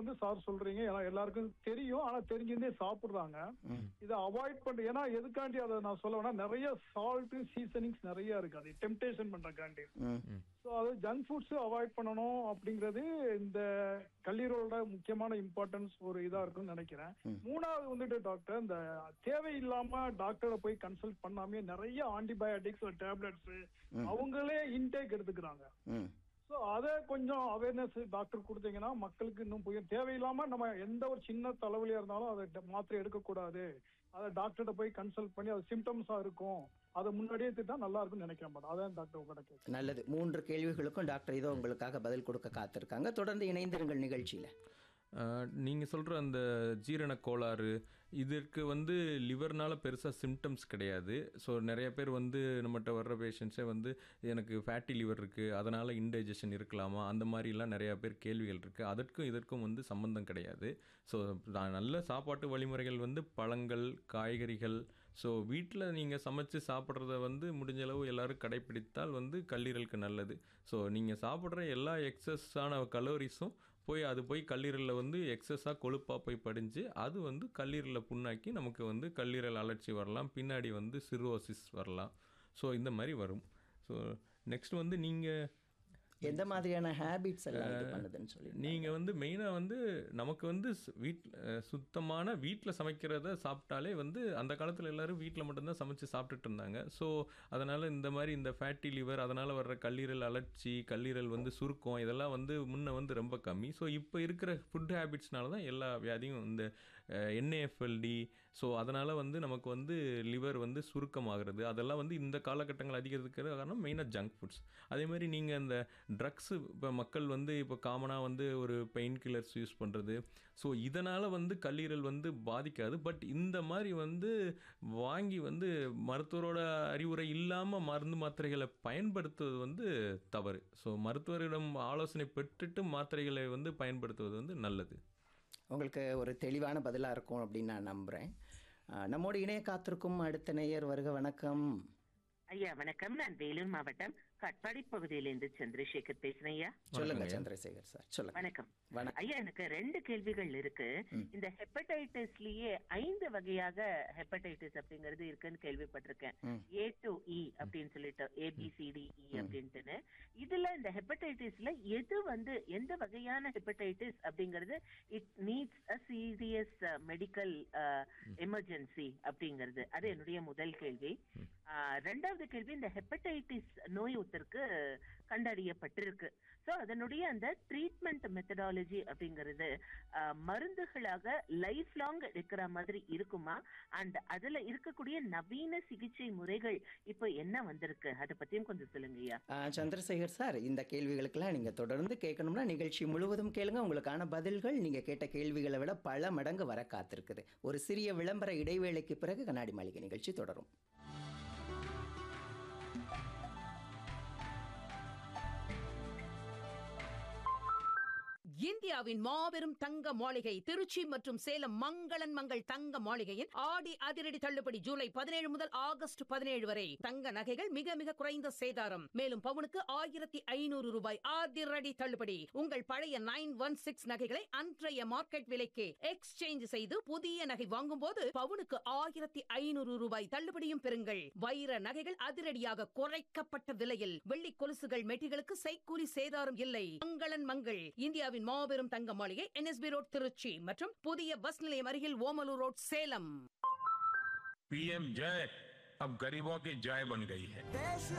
வந்து சார் சொல்றீங்க ஏன்னா எல்லாருக்கும் தெரியும் ஆனா தெரிஞ்சிருந்தே சாப்பிடுறாங்க இதை அவாய்ட் பண்ண ஏன்னா எதுக்காண்டி அதை நான் சொல்ல வேணா நிறைய சால்ட் சீசனிங்ஸ் நிறைய இருக்கு அது டெம்டேஷன் பண்றக்காண்டி ம் ஸோ அது ஜங்க் ஃபுட்ஸ் அவாய்ட் பண்ணணும் அப்படிங்கிறது இந்த கல்லீரலோட முக்கியமான இம்பார்ட்டன்ஸ் ஒரு இதா இருக்கும்னு நினைக்கிறேன் மூணாவது வந்துட்டு டாக்டர் இந்த தேவையில்லாம டாக்டரை போய் கன்சல்ட் பண்ணாமே நிறைய ஆன்டிபயோட்டிக்ஸ் டேப்லெட்ஸ் அவங்களே இன்டேக் எடுத்துக்கிறாங்க ம் ஸோ அதை கொஞ்சம் அவேர்னஸ் டாக்டர் கொடுத்தீங்கன்னா மக்களுக்கு இன்னும் புரியும் தேவையில்லாம நம்ம எந்த ஒரு சின்ன தலைவலியா இருந்தாலும் அதை ட- மாத்திரை எடுக்கக்கூடாது அதை டாக்டர்கிட்ட போய் கன்சல்ட் பண்ணி அது சிம்டம்ஸா இருக்கும் அதை முன்னாடியே திட்டா நல்லா இருக்கும்னு நினைக்கிறேன் மேடம் அதான் டாக்டர் உங்கள்கிட்ட கேட்குறேன் நல்லது மூன்று கேள்விகளுக்கும் டாக்டர் இதோ உங்களுக்காக பதில் கொடுக்க காத்திருக்காங்க தொடர்ந்து இணைந்திருங்கள் நிகழ்ச்சியில நீங்கள் சொல்கிற அந்த ஜீரண கோளாறு இதற்கு வந்து லிவர்னால பெருசாக சிம்டம்ஸ் கிடையாது ஸோ நிறைய பேர் வந்து நம்மகிட்ட வர்ற பேஷண்ட்ஸே வந்து எனக்கு ஃபேட்டி லிவர் இருக்குது அதனால் இன்டைஜஷன் இருக்கலாமா அந்த மாதிரிலாம் நிறையா பேர் கேள்விகள் இருக்குது அதற்கும் இதற்கும் வந்து சம்பந்தம் கிடையாது ஸோ நல்ல சாப்பாட்டு வழிமுறைகள் வந்து பழங்கள் காய்கறிகள் ஸோ வீட்டில் நீங்கள் சமைச்சு சாப்பிட்றத வந்து முடிஞ்ச அளவு எல்லாரும் கடைப்பிடித்தால் வந்து கல்லீரலுக்கு நல்லது ஸோ நீங்கள் சாப்பிட்ற எல்லா எக்ஸஸான கலோரிஸும் போய் அது போய் கல்லீரலில் வந்து எக்ஸஸாக கொழுப்பாக போய் படிஞ்சு அது வந்து கல்லீரலில் புண்ணாக்கி நமக்கு வந்து கல்லீரல் அலர்ச்சி வரலாம் பின்னாடி வந்து சிரோசிஸ் வரலாம் ஸோ இந்த மாதிரி வரும் ஸோ நெக்ஸ்ட் வந்து நீங்கள் எந்த மாதிரியான ஹேபிட்ஸ் எல்லாம் இது பண்ணுதுன்னு சொல்லி நீங்கள் வந்து மெயினாக வந்து நமக்கு வந்து வீட் சுத்தமான வீட்டில் சமைக்கிறத சாப்பிட்டாலே வந்து அந்த காலத்தில் எல்லாரும் வீட்டில் மட்டும்தான் சமைச்சு சாப்பிட்டுட்டு இருந்தாங்க ஸோ அதனால் இந்த மாதிரி இந்த ஃபேட்டி லிவர் அதனால் வர்ற கல்லீரல் அலர்ச்சி கல்லீரல் வந்து சுருக்கம் இதெல்லாம் வந்து முன்ன வந்து ரொம்ப கம்மி ஸோ இப்போ இருக்கிற ஃபுட் ஹேபிட்ஸ்னால தான் எல்லா வியாதியும் இந்த என்ஏஎஃப்எல்டி ஸோ அதனால் வந்து நமக்கு வந்து லிவர் வந்து சுருக்கமாகிறது அதெல்லாம் வந்து இந்த காலகட்டங்கள் அதிகரிக்கிற காரணம் மெயினாக ஜங்க் ஃபுட்ஸ் அதே மாதிரி நீங்கள் அந்த ட்ரக்ஸு இப்போ மக்கள் வந்து இப்போ காமனாக வந்து ஒரு பெயின் கில்லர்ஸ் யூஸ் பண்ணுறது ஸோ இதனால் வந்து கல்லீரல் வந்து பாதிக்காது பட் இந்த மாதிரி வந்து வாங்கி வந்து மருத்துவரோட அறிவுரை இல்லாமல் மருந்து மாத்திரைகளை பயன்படுத்துவது வந்து தவறு ஸோ மருத்துவரிடம் ஆலோசனை பெற்றுட்டு மாத்திரைகளை வந்து பயன்படுத்துவது வந்து நல்லது உங்களுக்கு ஒரு தெளிவான பதிலாக இருக்கும் அப்படின்னு நான் நம்புகிறேன் நம்மோடு இணைய காத்திருக்கும் அடுத்த நேயர் வருக வணக்கம் ஐயா வணக்கம் நான் வேலூர் மாவட்டம் கட்பாடி பகுதியிலிருந்து சந்திரசேகர் பேசுறேன் ஐயா சொல்லுங்க சந்திரசேகர் சார் சொல்லுங்க வணக்கம் வணக்கம். ஐயா எனக்கு ரெண்டு கேள்விகள் இருக்கு இந்த ஹெப்படைட்டிஸ்லயே ஐந்து வகையாக ஹெப்படைட்டிஸ் அப்படிங்கிறது இருக்குன்னு கேள்விப்பட்டிருக்கேன் ஏ டு இ அப்படின்னு சொல்லிட்டு ஏபிசிடி இ அப்படின்ட்டுன்னு இதுல இந்த ஹெப்படைட்டிஸ்ல எது வந்து எந்த வகையான ஹெப்படைட்டிஸ் அப்படிங்கிறது it needs a serious medical emergency அப்படிங்கிறது அது என்னுடைய முதல் கேள்வி ஆஹ், ரெண்டாவது கேள்வி இந்த ஹெப்படைட்டிஸ் நோய் ஒருத்தருக்கு கண்டறியப்பட்டிருக்கு சோ அதனுடைய அந்த ட்ரீட்மெண்ட் மெத்தடாலஜி அப்படிங்கிறது ஆஹ், மருந்துகளாக லைஃப் லாங் எடுக்கிற மாதிரி இருக்குமா அண்ட் அதுல இருக்கக்கூடிய நவீன சிகிச்சை முறைகள் இப்போ என்ன வந்திருக்கு அதை பத்தியும் கொஞ்சம் சொல்லுங்கய்யா ஆ, சந்திரசேகர் சார் இந்த கேள்விகளுக்கெல்லாம் நீங்கள் தொடர்ந்து கேட்கணும்னா நிகழ்ச்சி முழுவதும் கேளுங்க உங்களுக்கான பதில்கள் நீங்கள் கேட்ட கேள்விகளை விட பல மடங்கு வர காத்திருக்குது ஒரு சிறிய விளம்பர இடைவேளைக்கு பிறகு கண்ணாடி மாளிகை நிகழ்ச்சி தொடரும் இந்தியாவின் மாபெரும் தங்க மாளிகை திருச்சி மற்றும் சேலம் மங்களன் மங்கள் தங்க மாளிகையின் ஆடி அதிரடி தள்ளுபடி ஜூலை பதினேழு முதல் ஆகஸ்ட் பதினேழு வரை தங்க நகைகள் மிக மிக குறைந்த சேதாரம் மேலும் பவுனுக்கு ஆயிரத்தி ஐநூறு ரூபாய் அதிரடி தள்ளுபடி உங்கள் பழைய நைன் ஒன் சிக்ஸ் நகைகளை அன்றைய மார்க்கெட் விலைக்கு எக்ஸ்சேஞ்ச் செய்து புதிய நகை வாங்கும் போது பவுனுக்கு ஆயிரத்தி ஐநூறு ரூபாய் தள்ளுபடியும் பெறுங்கள் வைர நகைகள் அதிரடியாக குறைக்கப்பட்ட விலையில் வெள்ளி கொலுசுகள் மெட்டிகளுக்கு செய்கூலி சேதாரம் இல்லை மங்களன் மங்கள் இந்தியாவின் மாபெரும் தங்க மாளிகை என்எஸ்பி ரோட் திருச்சி மற்றும் புதிய பஸ் நிலையம் அருகில் ஓமலூர் ரோட் சேலம் पीएम जय अब गरीबों की जय बन गई है